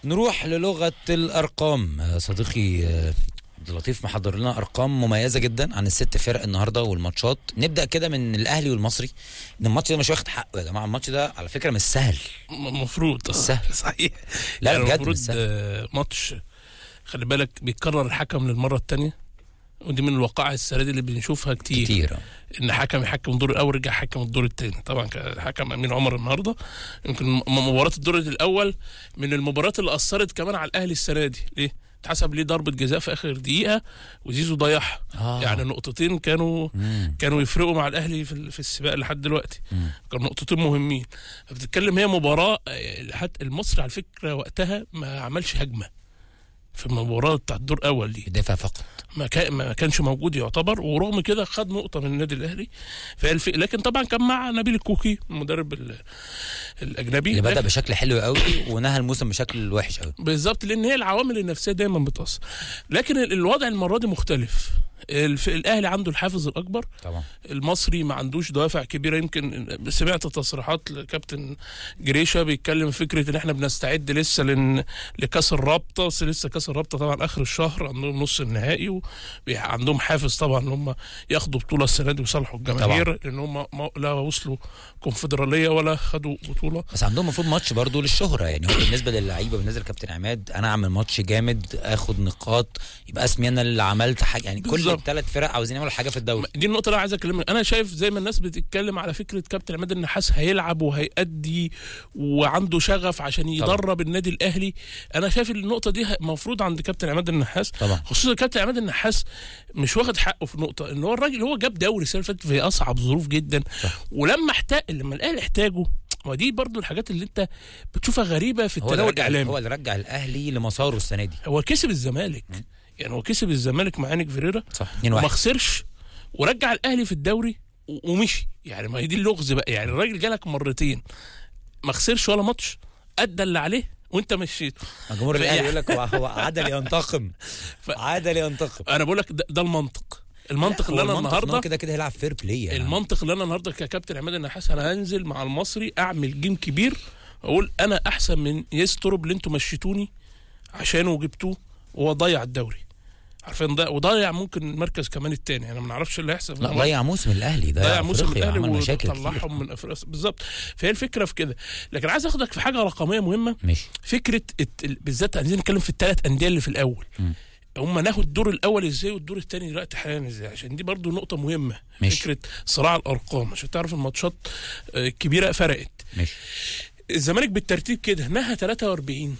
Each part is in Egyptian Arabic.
نروح للغة الأرقام آه، صديقي آه، عبد اللطيف محضر لنا أرقام مميزة جدا عن الست فرق النهاردة والماتشات نبدأ كده من الأهلي والمصري إن الماتش ده مش واخد حقه يا جماعة الماتش ده على فكرة مش سهل المفروض آه، سهل. صحيح لا يعني بجد المفروض مش سهل آه، ماتش خلي بالك بيتكرر الحكم للمره الثانيه ودي من الوقائع السريه اللي بنشوفها كتير, كتير. كتير آه. ان حكم يحكم الدور الاول رجع حكم الدور الثاني طبعا كان حكم امين عمر النهارده يمكن م- مباراه الدور الاول من المباريات اللي اثرت كمان على الاهلي السنه دي ليه؟ اتحسب ليه ضربه جزاء في اخر دقيقه وزيزو ضيعها آه. يعني نقطتين كانوا مم. كانوا يفرقوا مع الاهلي في ال- في السباق لحد دلوقتي مم. كانوا نقطتين مهمين فبتتكلم هي مباراه آه، حتى المصري على فكره وقتها ما عملش هجمه في المباراه بتاع الدور الاول دي يدافع فقط ما, كان ما كانش موجود يعتبر ورغم كده خد نقطه من النادي الاهلي فالف... لكن طبعا كان مع نبيل الكوكي المدرب ال... الاجنبي اللي بدأ لكن- بشكل حلو قوي ونهى الموسم بشكل وحش قوي بالظبط لان هي العوامل النفسيه دايما بتاثر لكن ال- الوضع المره دي مختلف الف... الاهلي عنده الحافز الاكبر طبعا المصري ما عندوش دوافع كبيره يمكن سمعت تصريحات لكابتن جريشه بيتكلم في فكره ان احنا بنستعد لسه لن... لكاس الرابطه بس لسه كاس الرابطه طبعا اخر الشهر عندهم نص النهائي وعندهم حافز طبعا ان هم ياخدوا بطوله السنه دي ويصالحوا الجماهير لان هم ما... لا وصلوا كونفدراليه ولا خدوا بطوله بس عندهم المفروض ماتش برضو للشهرة يعني هو بالنسبة للعيبة بالنسبة لكابتن عماد أنا أعمل ماتش جامد آخد نقاط يبقى اسمي أنا اللي عملت حاجة يعني كل بالظبط. الثلاث فرق عاوزين يعملوا حاجة في الدوري دي النقطة اللي أنا عايز أكلمك أنا شايف زي ما الناس بتتكلم على فكرة كابتن عماد النحاس هيلعب وهيأدي وعنده شغف عشان يدرب النادي الأهلي أنا شايف النقطة دي المفروض عند كابتن عماد النحاس طبعا خصوصا كابتن عماد النحاس مش واخد حقه في نقطة إن هو الراجل هو جاب دوري السنة اللي فاتت في أصعب ظروف جدا صح. ولما احتاج لما الأهلي احتاجه ودي برضو الحاجات اللي انت بتشوفها غريبة في هو اللي التناول رجع الإعلامي هو اللي رجع الأهلي لمساره السنة دي هو كسب الزمالك يعني هو كسب الزمالك مع انك فيريرا صح وما 2-1 خسرش ورجع الاهلي في الدوري و- ومشي يعني ما هي دي اللغز بقى يعني الراجل جالك مرتين ما خسرش ولا ماتش ادى اللي عليه وانت مشيت جمهور فهي- الأهلي يقول لك هو هو عدل ينتقم ف- عدل ينتقم انا بقول لك ده, ده المنطق المنطق اللي انا النهارده كده كده هيلعب فير بلاي يعني. المنطق اللي انا النهارده ككابتن عماد النحاس انا هنزل مع المصري اعمل جيم كبير اقول انا احسن من يسترب اللي انتوا مشيتوني عشانه وجبتوه وهو ضيع الدوري عارفين ده وضيع ممكن المركز كمان الثاني انا ما نعرفش اللي هيحصل في لا الماتش. ضيع موسم الأهلي ده ضيع موسم أفريقيا الاهلي عمل مشاكل كتير وطلعهم من افريقيا بالظبط فهي الفكره في كده لكن عايز اخدك في حاجه رقميه مهمه ماشي فكره الت- ال- بالذات عايزين نتكلم في الثلاث انديه اللي في الاول مم. هم ناخد الدور الاول ازاي والدور الثاني دلوقتي حاليا ازاي عشان دي برضو نقطه مهمه ماشي. فكره صراع الارقام عشان تعرف الماتشات آه، الكبيره فرقت ماشي الزمالك بالترتيب كده نهى 43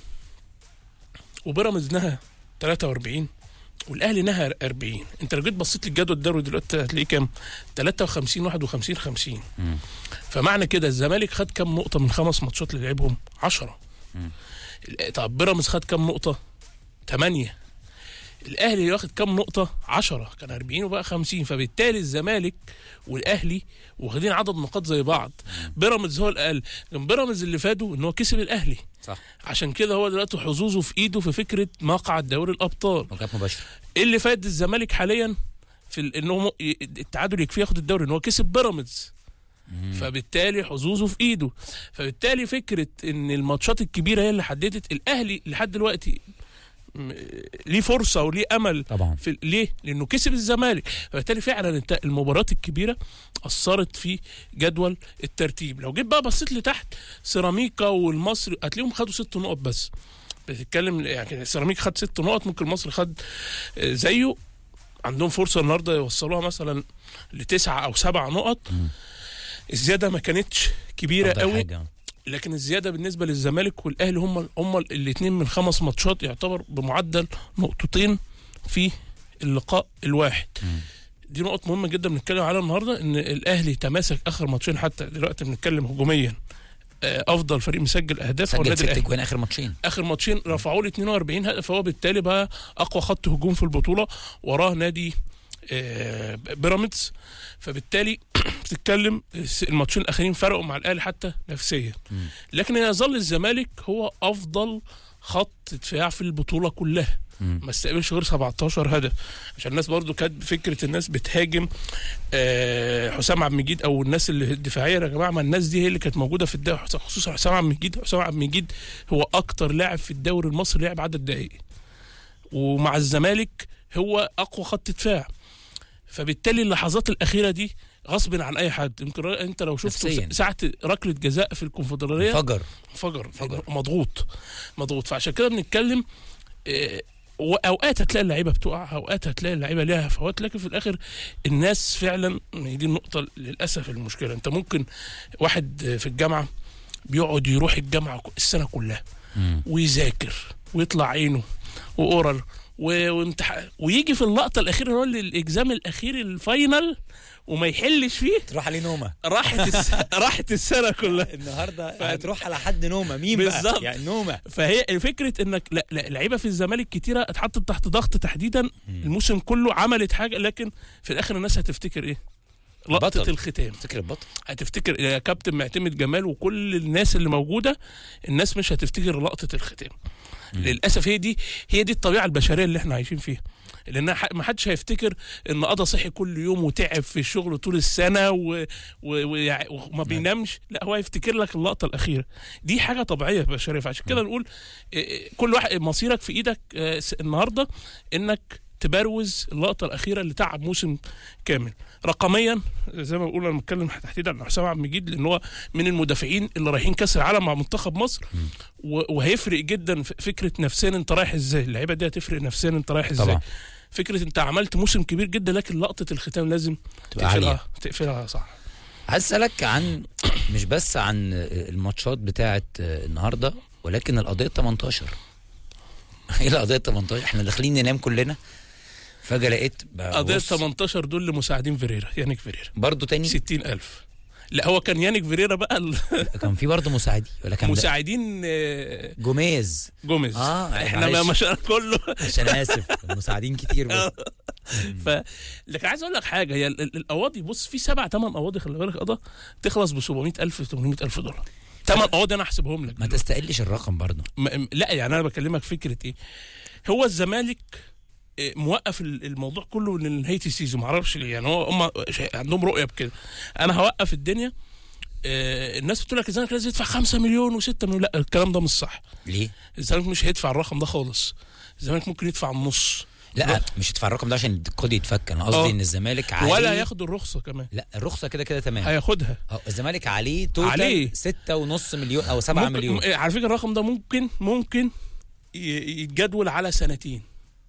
وبيراميدز نهى 43 والاهلي نهى 40 انت لو جيت بصيت للجدول الدوري دلوقتي هتلاقيه كام 53 51 50 مم. فمعنى كده الزمالك خد كام نقطه من خمس ماتشات اللي لعبهم 10 مم. طب بيراميدز خد كام نقطه 8 الاهلي واخد كام نقطه 10 كان 40 وبقى 50 فبالتالي الزمالك والاهلي واخدين عدد نقاط زي بعض بيراميدز هو الاقل لكن بيراميدز اللي فاده ان هو كسب الاهلي صح عشان كده هو دلوقتي حظوظه في ايده في فكره مقعد دوري الابطال وكانت مباشرة ايه اللي فاد الزمالك حاليا في ال- ان هو م- ي- التعادل يكفيه ياخد الدوري ان هو كسب بيراميدز فبالتالي حظوظه في ايده فبالتالي فكره ان الماتشات الكبيره هي اللي حددت الاهلي لحد دلوقتي م- ليه فرصه وليه امل طبعا في ليه؟ لانه كسب الزمالك فبالتالي فعلا انت المباريات الكبيره اثرت في جدول الترتيب لو جيت بقى بصيت لتحت سيراميكا والمصري هتلاقيهم خدوا ست نقط بس بتتكلم يعني سيراميك خد ست نقط ممكن المصري خد آه، زيه عندهم فرصه النهارده يوصلوها مثلا لتسعه او سبع نقط مم. الزياده ما كانتش كبيره أفضل قوي حاجة. لكن الزياده بالنسبه للزمالك والاهلي هم هم الاثنين من خمس ماتشات يعتبر بمعدل نقطتين في اللقاء الواحد مم. دي نقط مهمه جدا بنتكلم عليها النهارده ان الاهلي تماسك اخر ماتشين حتى دلوقتي بنتكلم هجوميا آه، افضل فريق مسجل اهداف هو سجل النادي ست الاهلي جوان آخر ماتشين اخر ماتشين رفعوا له 42 هدف فهو بالتالي بقى اقوى خط هجوم في البطوله وراه نادي آه، بيراميدز فبالتالي بتتكلم الماتشين الاخرين فرقوا مع الاهلي حتى نفسيا مم. لكن يظل الزمالك هو افضل خط دفاع في البطوله كلها مم. ما استقبلش غير 17 هدف عشان الناس برضو كانت فكره الناس بتهاجم آه، حسام عبد المجيد او الناس اللي الدفاعيه يا جماعه ما الناس دي هي اللي كانت موجوده في الدوري خصوصا حسام عبد المجيد حسام عبد المجيد هو اكتر لاعب في الدوري المصري لعب عدد دقائق ومع الزمالك هو اقوى خط دفاع فبالتالي اللحظات الاخيره دي غصب عن اي حد يمكن را- انت لو شفت نفسياً. ساعه ركله جزاء في الكونفدراليه فجر فجر فجر. مضغوط مضغوط فعشان كده بنتكلم آه، واوقات هتلاقي اللعيبه بتقع اوقات هتلاقي اللعيبه ليها هفوات لكن في الاخر الناس فعلا هي دي النقطه للاسف المشكله انت ممكن واحد في الجامعه بيقعد يروح الجامعه السنه كلها مم. ويذاكر ويطلع عينه واورال و- وامتحان ويجي في اللقطه الاخيره هو اللي الاكزام الاخير الفاينل وما يحلش فيه تروح عليه نومه راحت الس... راحت السنه كلها النهارده ف- هتروح على حد نومه مين بالظبط. بقى يعني نومه فهي فكره انك لا لا لعيبه في الزمالك كتيره اتحطت تحت ضغط تحديدا الموسم كله عملت حاجه لكن في الاخر الناس هتفتكر ايه؟ لقطه بطل. الختام افتكر البطل هتفتكر يا كابتن معتمد جمال وكل الناس اللي موجوده الناس مش هتفتكر لقطه الختام للاسف هي دي هي دي الطبيعه البشريه اللي احنا عايشين فيها لان ح- ما حدش هيفتكر ان قضى صحي كل يوم وتعب في الشغل طول السنه و... و... ويع- وما بينامش لا هو هيفتكر لك اللقطه الاخيره دي حاجه طبيعيه بشريه فعشان كده نقول إيه، إيه، كل واحد مصيرك في ايدك آه، س- النهارده انك تبروز اللقطه الاخيره اللي تعب موسم كامل رقميا زي ما بقول انا بتكلم تحديدا عن حسام عبد المجيد لان هو من المدافعين اللي رايحين كاس العالم مع منتخب مصر و- وهيفرق جدا في فكره نفسيا انت رايح ازاي اللعيبه دي هتفرق نفسيا انت رايح ازاي طبعا. فكره انت عملت موسم كبير جدا لكن لقطه الختام لازم تبقى عالية. تقفلها تقفلها صح عايز اسالك عن مش بس عن الماتشات بتاعه النهارده ولكن القضيه 18 ايه القضيه 18 احنا داخلين ننام كلنا فجاه لقيت بقى قضيه بص، 18 دول لمساعدين فيريرا يانيك فيريرا برضه تاني 60000 لا هو كان يانيك فيريرا بقى ال- كان في برضه مساعدين ولا كان ده مساعدين آه، جوميز جوميز آه، احنا معلش. ما شاء كله عشان اسف مساعدين كتير بس ف لكن عايز اقول لك حاجه هي ال- ال- القواضي بص في سبع ثمان قواضي خلي بالك قضا تخلص ب 700000 800000 دولار ثمان قواضي انا احسبهم لك ما دلوقتي. تستقلش الرقم برضه م- لا يعني انا بكلمك فكره ايه هو الزمالك إيه، موقف ال- الموضوع كله لنهايه السيزون ما اعرفش ليه يعني هو هم شا- عندهم رؤيه بكده انا هوقف الدنيا آه، الناس بتقول لك الزمالك لازم يدفع 5 مليون و6 مليون لا الكلام ده مش صح ليه؟ الزمالك مش هيدفع الرقم ده خالص الزمالك ممكن يدفع النص لا مش هتدفع الرقم ده عشان الكود يتفك انا قصدي آه. ان الزمالك عليه ولا ياخد الرخصه كمان لا الرخصه كده كده تمام هياخدها اه الزمالك عليه توتال عليه. ستة ونص مليون او سبعة ممكن مليون م- على فكره الرقم ده ممكن ممكن ي- يتجدول على سنتين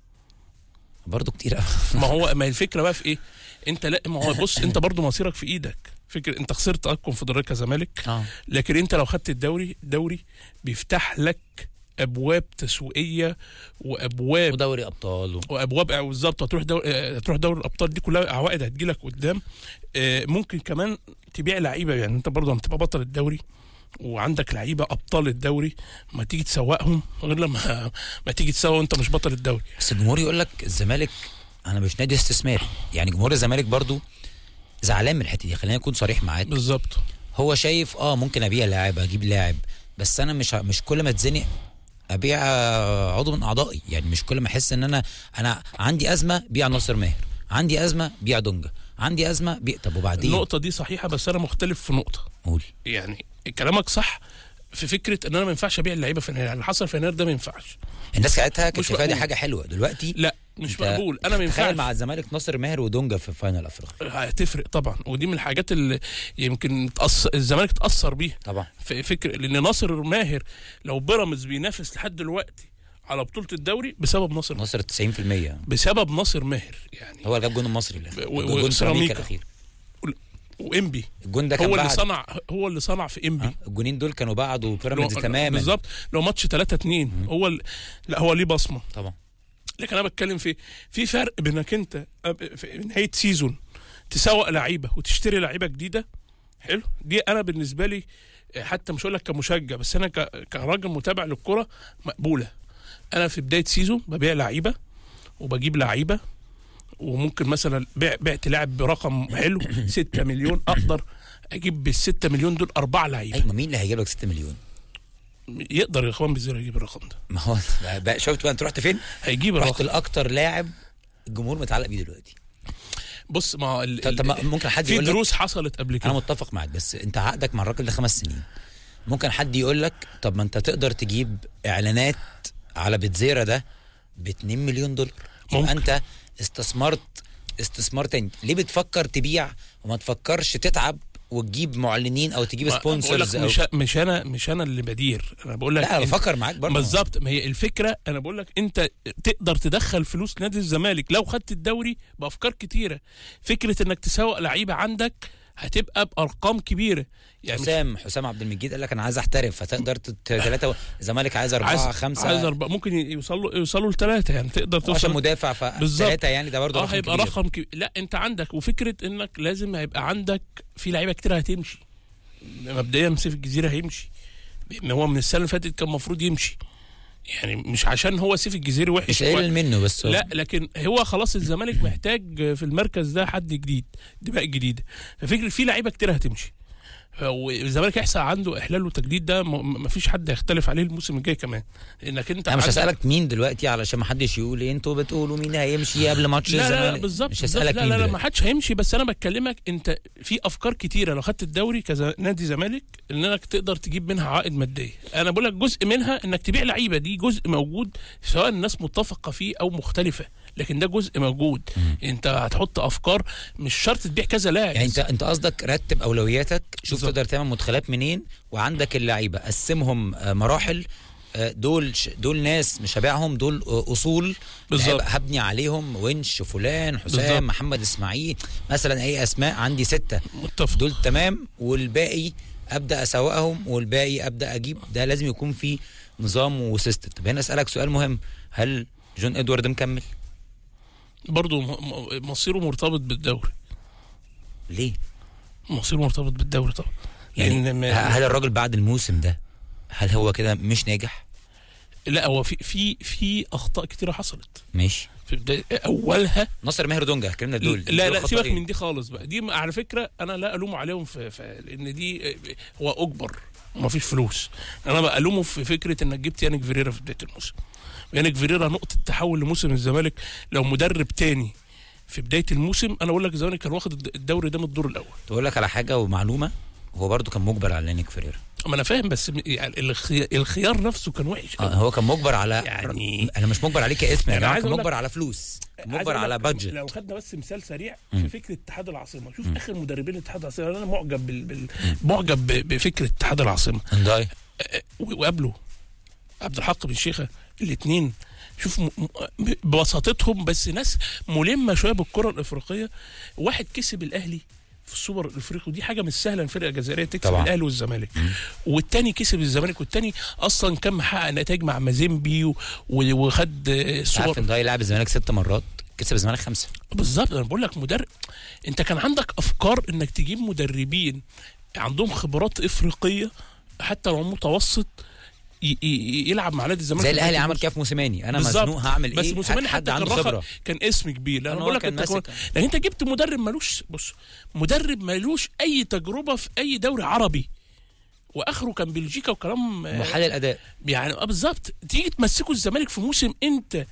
برضه كتير قوي ما هو ما هي الفكره بقى في ايه انت لا ما هو بص انت برضو مصيرك في ايدك فكره انت خسرت اه الكونفدراليه كزمالك اه لكن انت لو خدت الدوري الدوري بيفتح لك ابواب تسويقيه وابواب ودوري ابطال و... وابواب آه، بالظبط هتروح دوري آه، هتروح دوري الابطال دي كلها عوائد هتجيلك قدام آه، ممكن كمان تبيع لعيبه يعني انت برضه لما تبقى بطل الدوري وعندك لعيبه ابطال الدوري ما تيجي تسوقهم غير لما ما تيجي تسوق وانت مش بطل الدوري بس الجمهور يقول لك الزمالك انا مش نادي استثماري يعني جمهور الزمالك برضه زعلان من الحته دي خلينا نكون صريح معاك بالظبط هو شايف اه ممكن ابيع لاعب اجيب لاعب بس انا مش ه- مش كل ما اتزنق ابيع آه، عضو من اعضائي يعني مش كل ما احس ان انا انا عندي ازمه بيع ناصر ماهر عندي ازمه بيع دونجا عندي ازمه بيع طب وبعدين النقطه دي صحيحه بس انا مختلف في نقطه قول يعني كلامك صح في فكره ان انا ما ينفعش ابيع اللعيبه في يناير يعني اللي حصل في يناير ده ما ينفعش الناس ساعتها كانت مش شايفاها دي مقبول. حاجه حلوه دلوقتي لا مش أنت مقبول انا ما تخيل ينفعش مع الزمالك ناصر ماهر ودونجا في فاينل افريقيا هتفرق طبعا ودي من الحاجات اللي يمكن تأثر الزمالك تاثر بيها طبعا في فكر لان ناصر ماهر لو بيراميدز بينافس لحد دلوقتي على بطوله الدوري بسبب ناصر ماهر. ناصر 90% بسبب ناصر ماهر يعني هو اللي جاب جون المصري اللي و- جون وسيراميكا. سيراميكا الاخير وانبي الجون ده كان هو اللي بعد صنع هو اللي صنع في انبي آه، الجونين دول كانوا بعده بيراميدز لو- تماما بالظبط لو ماتش 3 2 هو ال... لا هو ليه بصمه طبعا لكن انا بتكلم في في فرق بينك انت أب- في نهايه سيزون تسوق لعيبه وتشتري لعيبه جديده حلو دي انا بالنسبه لي حتى مش هقول لك كمشجع بس انا ك- كراجل متابع للكره مقبوله انا في بدايه سيزون ببيع لعيبه وبجيب لعيبه وممكن مثلا بيع بعت لاعب برقم حلو 6 مليون اقدر اجيب بال 6 مليون دول اربع لعيبه ايوه مين اللي هيجيب لك 6 مليون يقدر يا اخوان بزيرو يجيب الرقم ده ما هو بقى شفت بقى انت رحت فين هيجيب رحت الرقم لاكتر لاعب الجمهور متعلق بيه دلوقتي بص ما هو ال- طب طب ما ال- ممكن حد في يقول لك دروس حصلت قبل انا كده متفق معاك بس انت عقدك مع الراجل ده خمس سنين ممكن حد يقول لك طب ما انت تقدر تجيب اعلانات على بتزيرا ده ب 2 مليون دولار يبقى ممكن. انت استثمرت استثمار تاني ليه بتفكر تبيع وما تفكرش تتعب وتجيب معلنين او تجيب ما- بقول لك سبونسرز او مش مش انا مش انا اللي بدير انا بقول لك لا انا إنت- بفكر معاك برضه بالظبط ما هي الفكره انا بقول لك انت تقدر تدخل فلوس نادي الزمالك لو خدت الدوري بافكار كتيره فكره انك تسوق لعيبه عندك هتبقى بارقام كبيره يعني مش- حسام حسام عبد المجيد قال لك انا عايز احترف فتقدر ثلاثه الزمالك عايز اربعه عايز خمسه عايز أربعة ممكن يوصلوا يوصلوا لثلاثه يعني تقدر عشان توصل مدافع بالظبط. فثلاثه يعني ده برضه اه رقم هيبقى كبير. رقم كبير لا انت عندك وفكره انك لازم هيبقى عندك في لعيبه كتير هتمشي مبدئيا سيف الجزيره هيمشي لان هو من السنه اللي فاتت كان المفروض يمشي يعني مش عشان هو سيف الجزيري وحش مش هو- قليل منه بس هو- لا لكن هو خلاص الزمالك محتاج في المركز ده حد جديد دماء جديده ففكره في لعيبه كتير هتمشي والزمالك يحصل عنده احلال وتجديد ده م- مفيش حد هيختلف عليه الموسم الجاي كمان لانك انت انا مش عندك- هسالك مين دلوقتي علشان ما حدش يقول ايه انتوا بتقولوا مين هيمشي قبل ماتش لا لا, لا الزمالك بالظبط مش بالظبط. هسالك لا مين لا, لا ما دلوقتي حدش هيمشي بس انا بكلمك انت في افكار كتيره لو خدت الدوري كنادي زمالك انك تقدر تجيب منها عائد ماديه انا بقول لك جزء منها انك تبيع لعيبه دي جزء موجود سواء الناس متفقه فيه او مختلفه لكن ده جزء موجود انت هتحط افكار مش شرط تبيع كذا لاعب يعني انت انت قصدك رتب اولوياتك شوف بالظبط. تقدر تعمل مدخلات منين وعندك اللعيبه قسمهم آه، مراحل آه، دول ش- دول ناس مش هبيعهم دول آه، اصول بالظبط. لعيبة هبني عليهم ونش فلان حسام بالظبط. محمد اسماعيل مثلا اي اسماء عندي سته متفق دول تمام والباقي ابدا اسوقهم والباقي ابدا اجيب ده لازم يكون في نظام وسيستم طب هنا اسالك سؤال مهم هل جون ادوارد مكمل برضه م- م- مصيره مرتبط بالدوري ليه مصيره مرتبط بالدوري طبعا يعني لأن ما- هل الراجل بعد الموسم ده هل هو كده مش ناجح لا هو في في في اخطاء كتيره حصلت ماشي في بداية اولها نصر ماهر دونجا اتكلمنا دول لا دول لا خطأ سيبك إيه؟ من دي خالص بقى دي على فكره انا لا الومه عليهم في, في لان دي آه، هو اجبر وما فيش فلوس انا بقى الومه في فكره انك جبت يانيك فيريرا في بدايه الموسم يانيك فيريرا نقطه تحول لموسم الزمالك لو مدرب تاني في بدايه الموسم انا اقول لك الزمالك كان واخد الدوري ده من الدور الاول تقول لك على حاجه ومعلومه هو برضو كان مجبر على لينيك فيريرا ما انا فاهم بس م- يعني الخيار, الخيار نفسه كان وحش آه هو كان مجبر على يعني- انا مش مجبر عليه كاسم يا أنا جماعه عايز كان أقول لك- مجبر على فلوس كان عايز مجبر أقول على لك بادجت لو خدنا بس مثال سريع مم. في فكره اتحاد العاصمه شوف اخر مدربين اتحاد العاصمه انا معجب بال... بال... معجب ب- بفكره اتحاد العاصمه انداي و- وقابله عبد الحق بن شيخه الاثنين شوف م- م- ببساطتهم بس ناس ملمه شويه بالكره الافريقيه واحد كسب الاهلي في السوبر الافريقي ودي حاجه مش سهله الفرقه الجزائريه تكسب طبعا. الاهلي والزمالك والتاني كسب الزمالك والتاني اصلا كان محقق نتائج مع مازيمبي و- و- وخد آه، عارف السوبر انداي لعب الزمالك ست مرات كسب الزمالك خمسه بالظبط انا بقول لك مدرب انت كان عندك افكار انك تجيب مدربين عندهم خبرات افريقيه حتى لو متوسط ي- ي- يلعب مع نادي الزمالك زي في الاهلي بداية عمل الموسم. كده في موسيماني انا بالظبط. مزنوق هعمل بس ايه موسيماني هات حد حتى عنده كان خبره رخ- كان اسم كبير كان انا هو بقول لك كان انت كمان- ماسك. لكن انت جبت مدرب ملوش بص مدرب ملوش اي تجربه في اي دوري عربي واخره كان بلجيكا وكلام آه، محلل اداء يعني اه بالظبط تيجي تمسكوا الزمالك في موسم انت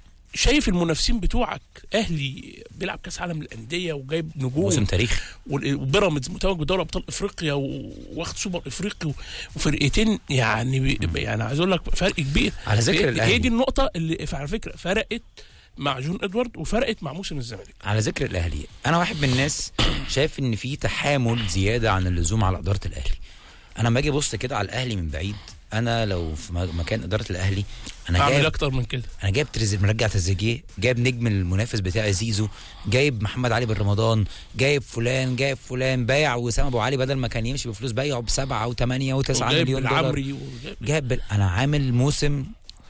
شايف المنافسين بتوعك اهلي بيلعب كاس عالم للانديه وجايب موسم نجوم تاريخي وال- وبيراميدز متوج بدوري ابطال افريقيا و- واخد سوبر افريقي و- وفرقتين يعني بي يعني عايز اقول لك فرق كبير على ذكر هي- هي الأهلي. دي النقطه اللي على فكره فرقت مع جون ادوارد وفرقت مع موسم الزمالك على ذكر الاهلي انا واحد من الناس شايف ان في تحامل زياده عن اللزوم على اداره الاهلي انا لما اجي ابص كده على الاهلي من بعيد انا لو في م- مكان اداره الاهلي انا اعمل جايب اكتر من كده انا جايب تريزي مرجع تريزيجيه جايب نجم المنافس بتاعي زيزو جايب محمد علي بن رمضان جايب فلان جايب فلان بايع وسام ابو علي بدل ما كان يمشي بفلوس بايعه بسبعه وثمانيه وتسعه وجايب مليون دولار العمري وجايب جايب بال- انا عامل موسم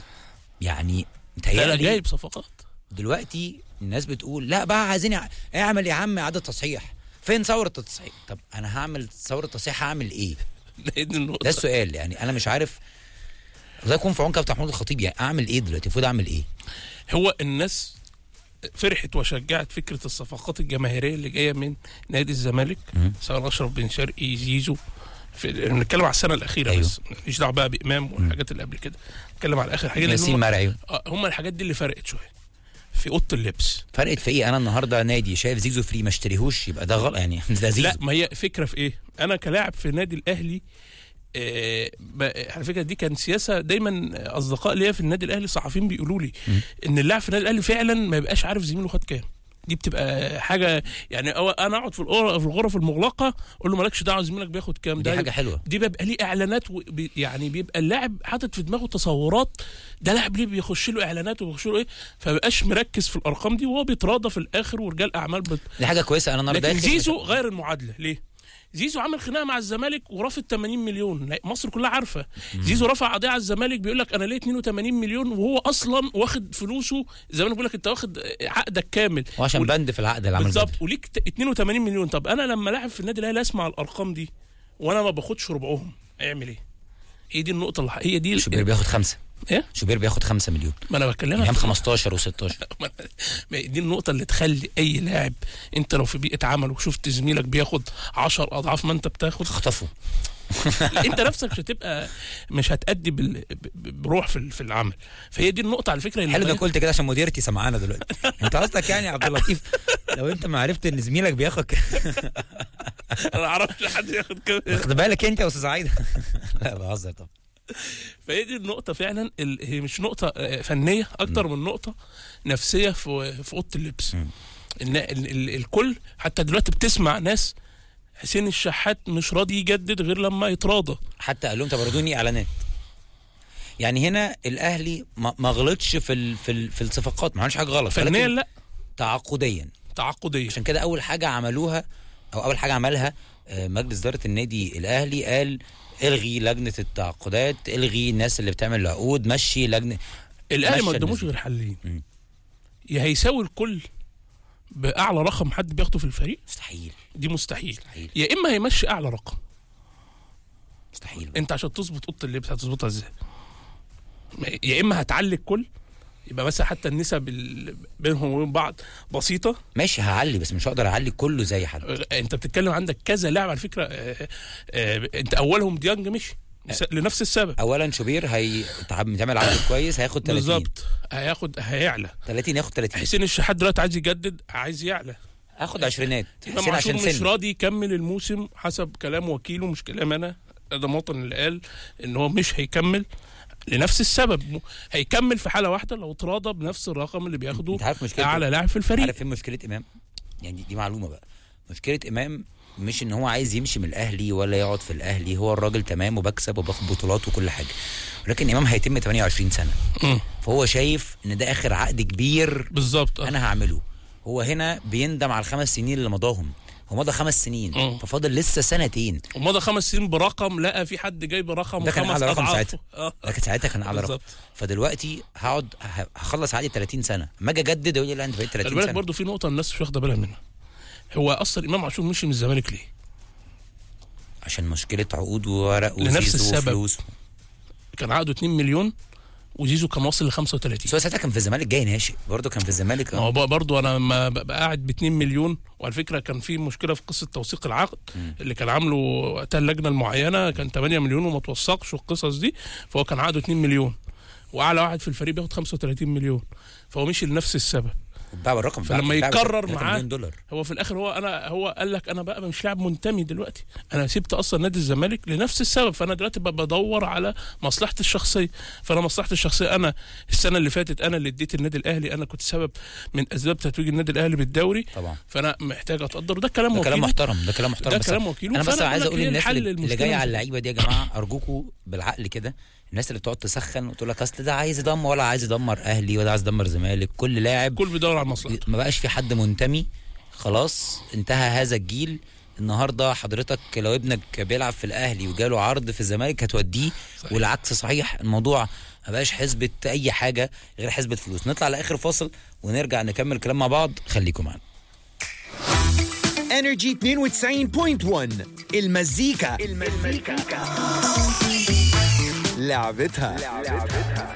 يعني لا لا متهيألي جايب صفقات دلوقتي الناس بتقول لا بقى عايزين يع- اعمل يا عم اعاده تصحيح فين ثوره التصحيح طب انا هعمل ثوره تصحيح هعمل ايه هي دي النقطة. ده السؤال يعني انا مش عارف الله يكون في عون كابتن محمود الخطيب يعني اعمل ايه دلوقتي المفروض اعمل ايه هو الناس فرحت وشجعت فكره الصفقات الجماهيريه اللي جايه من نادي الزمالك مم. سواء اشرف بن شرقي زيزو في بنتكلم على السنه الاخيره أيوه. بس ماليش دعوه بقى بامام والحاجات اللي قبل كده نتكلم على اخر حاجه لأن ياسين هم, مرعي آه، هم الحاجات دي اللي فرقت شويه في اوضه اللبس فرقت في ايه انا النهارده نادي شايف زيزو فري ما اشتريهوش يبقى ده غلط يعني ده زيزو لا ما هي فكره في ايه انا كلاعب في النادي الاهلي آه ب- على فكره دي كان سياسه دايما اصدقاء ليا في النادي الاهلي صحفيين بيقولوا لي ان اللاعب في النادي الاهلي فعلا ما يبقاش عارف زميله خد كام دي بتبقى حاجه يعني أو انا اقعد في الغرف في الغرف المغلقه اقول له مالكش دعوه زميلك بياخد كام دي حاجه حلوه دي بيبقى ليه اعلانات و... بي- يعني بيبقى اللاعب حاطط في دماغه تصورات ده لاعب ليه بيخش له اعلانات وبيخش له ايه فمبقاش مركز في الارقام دي وهو بيتراضى في الاخر ورجال اعمال بت... دي حاجه كويسه انا النهارده لكن داخل- زيزو غير المعادله ليه؟ زيزو عمل خناقه مع الزمالك ورافض 80 مليون لا، مصر كلها عارفه زيزو رفع قضيه على الزمالك بيقول لك انا ليه 82 مليون وهو اصلا واخد فلوسه الزمالك بيقول لك انت واخد عقدك كامل وعشان وال- بند في العقد اللي عمل بالظبط بند. وليك ت- 82 مليون طب انا لما لاعب في النادي الاهلي اسمع الارقام دي وانا ما باخدش ربعهم اعمل ايه؟ هي دي النقطه اللي هي دي شوبير بياخد خمسه ايه؟ شوبير بياخد خمسة مليون ما انا بكلمك ايام في- 15 و16 ما- ما دي النقطة اللي تخلي أي لاعب أنت لو في بيئة عمل وشفت زميلك بياخد عشر أضعاف ما أنت بتاخد خطفوا لا، أنت نفسك مش هتبقى مش هتأدي بال... ب- بروح في ال- في العمل فهي دي النقطة على فكرة اللي حلو انك غير- قلت كده عشان مديرتي سمعانا دلوقتي انت قصدك يعني يا عبد اللطيف لو انت ما عرفت ان زميلك بياخد ك- أنا ما أعرفش حد ياخد كده واخد بالك انت يا استاذ عايده لا بهزر طبعا فهي دي النقطة فعلا ال... هي مش نقطة آه، فنية أكتر من نقطة نفسية في في أوضة اللبس مم. إن ال... ال... الكل حتى دلوقتي بتسمع ناس حسين الشحات مش راضي يجدد غير لما يتراضى حتى قال لهم طب ردوني اعلانات يعني هنا الاهلي ما ما غلطش في ال في ال في الصفقات ما عملش حاجه غلط فنيا ولكن لا تعاقديا تعاقدية عشان كده اول حاجه عملوها او اول حاجه عملها آه، مجلس اداره النادي الاهلي قال الغي لجنه التعاقدات الغي الناس اللي بتعمل العقود مشي لجنه الاهلي ما مشى قدموش الناس غير حلين مم. يا هيساوي الكل باعلى رقم حد بياخده في الفريق مستحيل دي مستحيل مستحيل يا اما هيمشي اعلى رقم مستحيل انت عشان تظبط اوضه اللبس هتظبطها ازاي ما- يا اما هتعلي الكل يبقى مثلا حتى النسب ال- بينهم وبين بعض بسيطه ماشي هعلي بس مش هقدر اعلي كله زي حد اه، انت بتتكلم عندك كذا لاعب على فكره اه، اه، انت اولهم ديانج مشي لس- لنفس السبب اولا شوبير هي تعب- بتعمل عقد كويس هياخد 30 بالظبط هياخد هيعلى 30 ياخد 30 حسين الشحات دلوقتي عايز يجدد عايز يعلى هاخد عشرينات امام حسين عاشور عشان مش سن راضي يكمل الموسم حسب كلام وكيله مش كلام انا ده مواطن اللي قال ان هو مش هيكمل لنفس السبب م- هيكمل في حاله واحده لو تراضى بنفس الرقم اللي بياخده انت عارف مشكلة اعلى لاعب في الفريق عارف فين مشكله امام يعني دي, دي معلومه بقى مشكله امام مش ان هو عايز يمشي من الاهلي ولا يقعد في الاهلي هو الراجل تمام وبكسب وباخد بطولات وكل حاجه ولكن امام هيتم 28 سنه مم. فهو شايف ان ده اخر عقد كبير بالظبط آه. انا هعمله هو هنا بيندم على الخمس سنين اللي مضاهم هو مضى خمس سنين مم. ففاضل لسه سنتين ومضى خمس سنين برقم لقى في حد جايب رقم ده كان خمس أعلى رقم أضعافه. ساعتها. اه لكن ساعتها كان اعلى رقم بالظبط فدلوقتي هقعد ه- هخلص عقدي 30 سنه اما اجي اجدد يقول لي لا انت بقيت خلي 30 بالك سنه برضه في نقطه الناس مش واخده بالها منها هو اصلا امام عاشور مشي من الزمالك ليه؟ عشان مشكله عقود وورق لنفس وزيزو السبب. وفلوس كان عقده 2 مليون وزيزو كان واصل ل 35 بس هو ساعتها كان في الزمالك جاي ناشئ برضه كان في الزمالك ما هو بقى برضو انا لما ببقى قاعد ب 2 مليون وعلى فكره كان في مشكله في قصه توثيق العقد مم. اللي كان عامله وقتها اللجنه المعينه كان 8 مليون وما توثقش والقصص دي فهو كان عقده 2 مليون واعلى واحد في الفريق بياخد 35 مليون فهو مشي لنفس السبب واتباع بالرقم فلما اتباع يتكرر ب 3 معاه- مليون دولار هو في الاخر هو انا هو قال لك انا بقى مش لاعب منتمي دلوقتي انا سبت اصلا نادي الزمالك لنفس السبب فانا دلوقتي بقى بدور على مصلحتي الشخصيه فانا مصلحتي الشخصيه انا السنه اللي فاتت انا اللي اديت النادي الاهلي انا كنت سبب من اسباب تتويج النادي الاهلي بالدوري طبعا فانا محتاج اتقدر وده كلام ده كلام وكيله محترم ده كلام محترم ده بس كلام وكيله انا بس فأنا عايز بقول اقول لك إيه للناس الحل اللي, اللي للمشكلة جايه على مش- اللعيبه دي يا جماعه ارجوكوا بالعقل كده الناس اللي بتقعد تسخن وتقول لك اصل ده عايز يدمر ولا عايز يدمر اهلي ولا عايز يدمر زمالك كل لاعب كل بيدور على مصلحته ما بقاش في حد منتمي خلاص انتهى هذا الجيل النهارده حضرتك لو ابنك بيلعب في الاهلي وجاله عرض في الزمالك هتوديه صحيح. والعكس صحيح الموضوع ما بقاش حسبة اي حاجه غير حسبة فلوس نطلع لاخر فاصل ونرجع نكمل كلام مع بعض خليكم معانا انرجي 92.1 المزيكا المزيكا لعبتها